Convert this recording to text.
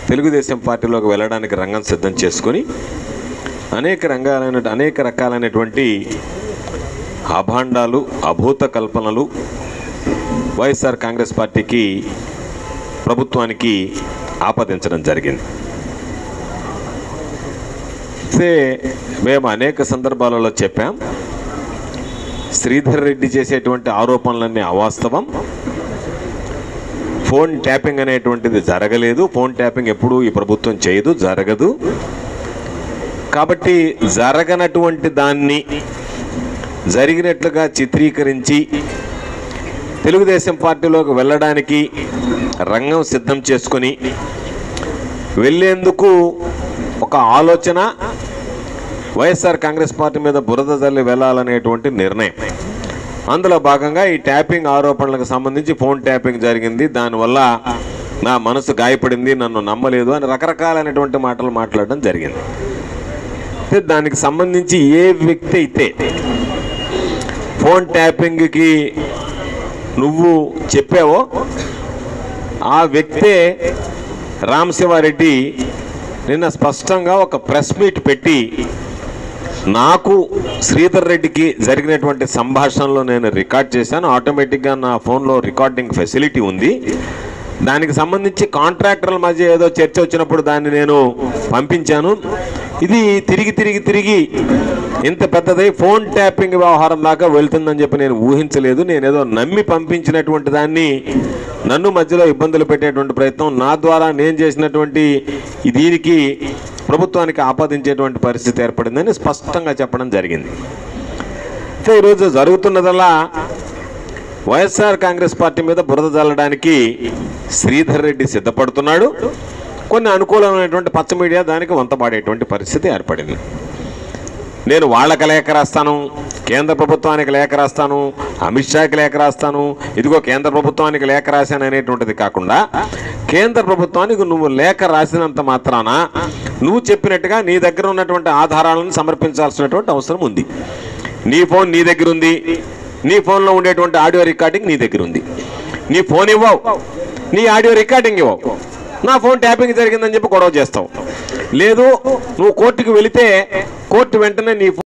తెలుగుదేశం పార్టీలోకి వెళ్ళడానికి రంగం సిద్ధం చేసుకొని అనేక రంగాలైన అనేక రకాలైనటువంటి అభాండాలు అభూత కల్పనలు వైఎస్ఆర్ కాంగ్రెస్ పార్టీకి ప్రభుత్వానికి ఆపాదించడం జరిగింది అయితే మేము అనేక సందర్భాలలో చెప్పాం శ్రీధర్ రెడ్డి చేసేటువంటి ఆరోపణలన్నీ అవాస్తవం ఫోన్ ట్యాపింగ్ అనేటువంటిది జరగలేదు ఫోన్ ట్యాపింగ్ ఎప్పుడూ ఈ ప్రభుత్వం చేయదు జరగదు కాబట్టి జరగనటువంటి దాన్ని జరిగినట్లుగా చిత్రీకరించి తెలుగుదేశం పార్టీలోకి వెళ్ళడానికి రంగం సిద్ధం చేసుకొని వెళ్ళేందుకు ఒక ఆలోచన వైఎస్ఆర్ కాంగ్రెస్ పార్టీ మీద బురద జల్లి వెళ్ళాలనేటువంటి నిర్ణయం అందులో భాగంగా ఈ ట్యాపింగ్ ఆరోపణలకు సంబంధించి ఫోన్ ట్యాపింగ్ జరిగింది దానివల్ల నా మనసు గాయపడింది నన్ను నమ్మలేదు అని రకరకాలైనటువంటి మాటలు మాట్లాడడం జరిగింది అయితే దానికి సంబంధించి ఏ వ్యక్తి అయితే ఫోన్ ట్యాపింగ్కి నువ్వు చెప్పావో ఆ వ్యక్తే రామశివారెడ్డి నిన్న స్పష్టంగా ఒక ప్రెస్ మీట్ పెట్టి నాకు శ్రీధర్ రెడ్డికి జరిగినటువంటి సంభాషణలో నేను రికార్డ్ చేశాను ఆటోమేటిక్గా నా ఫోన్లో రికార్డింగ్ ఫెసిలిటీ ఉంది దానికి సంబంధించి కాంట్రాక్టర్ల మధ్య ఏదో చర్చ వచ్చినప్పుడు దాన్ని నేను పంపించాను ఇది తిరిగి తిరిగి తిరిగి ఇంత పెద్దదై ఫోన్ ట్యాపింగ్ వ్యవహారం దాకా వెళ్తుందని చెప్పి నేను ఊహించలేదు నేను ఏదో నమ్మి పంపించినటువంటి దాన్ని నన్ను మధ్యలో ఇబ్బందులు పెట్టేటువంటి ప్రయత్నం నా ద్వారా నేను చేసినటువంటి ఈ దీనికి ప్రభుత్వానికి ఆపాదించేటువంటి పరిస్థితి ఏర్పడిందని స్పష్టంగా చెప్పడం జరిగింది అయితే ఈరోజు జరుగుతున్నదల్లా వైఎస్ఆర్ కాంగ్రెస్ పార్టీ మీద బురద జల్లడానికి శ్రీధర్ రెడ్డి సిద్ధపడుతున్నాడు కొన్ని అనుకూలమైనటువంటి పచ్చ మీడియా దానికి వంతపాడేటువంటి పరిస్థితి ఏర్పడింది నేను వాళ్ళకి లేఖ రాస్తాను కేంద్ర ప్రభుత్వానికి లేఖ రాస్తాను అమిత్ షాకి లేఖ రాస్తాను ఇదిగో కేంద్ర ప్రభుత్వానికి లేఖ రాశాను అనేటువంటిది కాకుండా కేంద్ర ప్రభుత్వానికి నువ్వు లేఖ రాసినంత మాత్రాన నువ్వు చెప్పినట్టుగా నీ దగ్గర ఉన్నటువంటి ఆధారాలను సమర్పించాల్సినటువంటి అవసరం ఉంది నీ ఫోన్ నీ దగ్గర ఉంది నీ ఫోన్లో ఉండేటువంటి ఆడియో రికార్డింగ్ నీ దగ్గర ఉంది నీ ఫోన్ ఇవ్వవు నీ ఆడియో రికార్డింగ్ ఇవ్వవు నా ఫోన్ ట్యాపింగ్ జరిగిందని చెప్పి గొడవ చేస్తావు లేదు నువ్వు కోర్టుకు వెళితే కోర్టు వెంటనే నీ